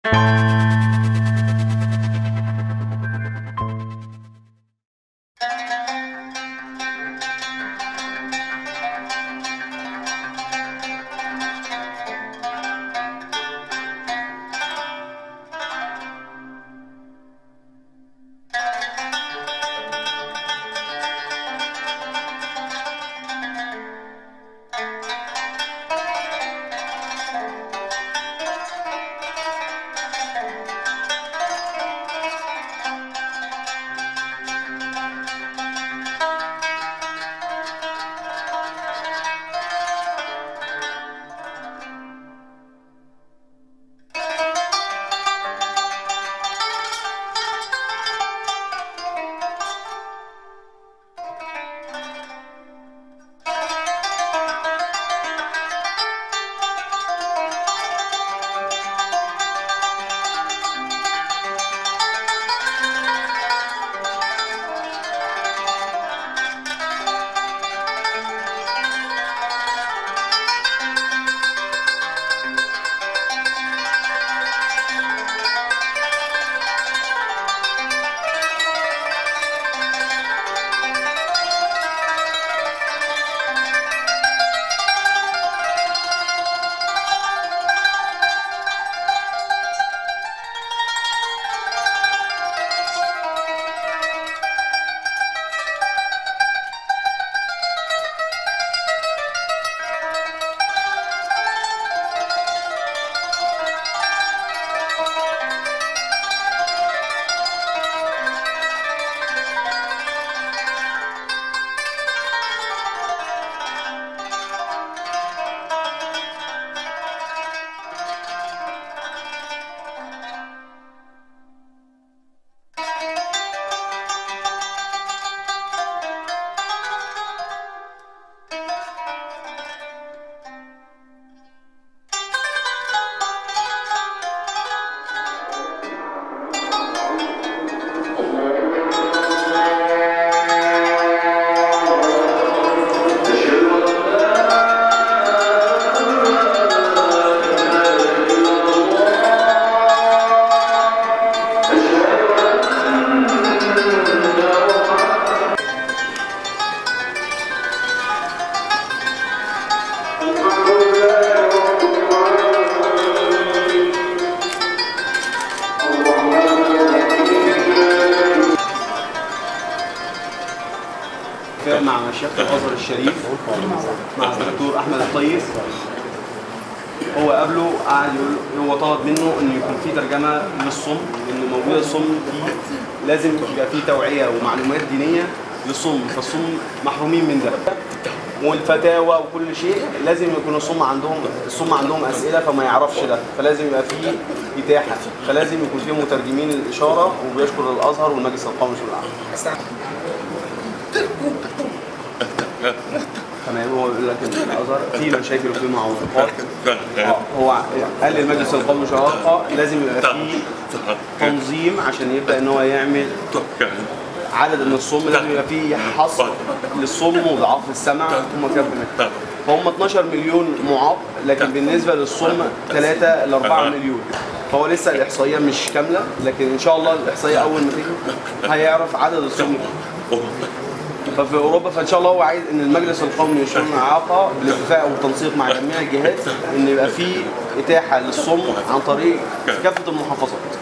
مع شيخ الازهر الشريف مع الدكتور احمد الطيب هو قابله قعد يقول هو طلب منه انه يكون في ترجمه للصم لان موجود الصم فيه لازم يبقى فيه توعيه ومعلومات دينيه للصم فالصم محرومين من ده والفتاوى وكل شيء لازم يكون الصم عندهم الصم عندهم اسئله فما يعرفش ده فلازم يبقى فيه اتاحه فلازم يكون فيه مترجمين الاشاره وبيشكر الازهر والمجلس القومي للشؤون العامه تمام هو يقول لك ان الازهر في مشاكل وفي معوقات آه، هو قال للمجلس القومي للشرطه لازم يبقى في تنظيم عشان يبدا ان هو يعمل عدد من الصم لازم يبقى في حصر للصم وضعاف السمع هم كام فهم 12 مليون معاق لكن بالنسبه للصم 3 ل 4 مليون فهو لسه الاحصائيه مش كامله لكن ان شاء الله الاحصائيه اول ما تيجي هيعرف عدد الصم ففي اوروبا فان شاء الله هو عايز ان المجلس القومي لشؤون الاعاقه بالاتفاق والتنسيق مع جميع الجهات ان يبقى في اتاحه للصم عن طريق كافه المحافظات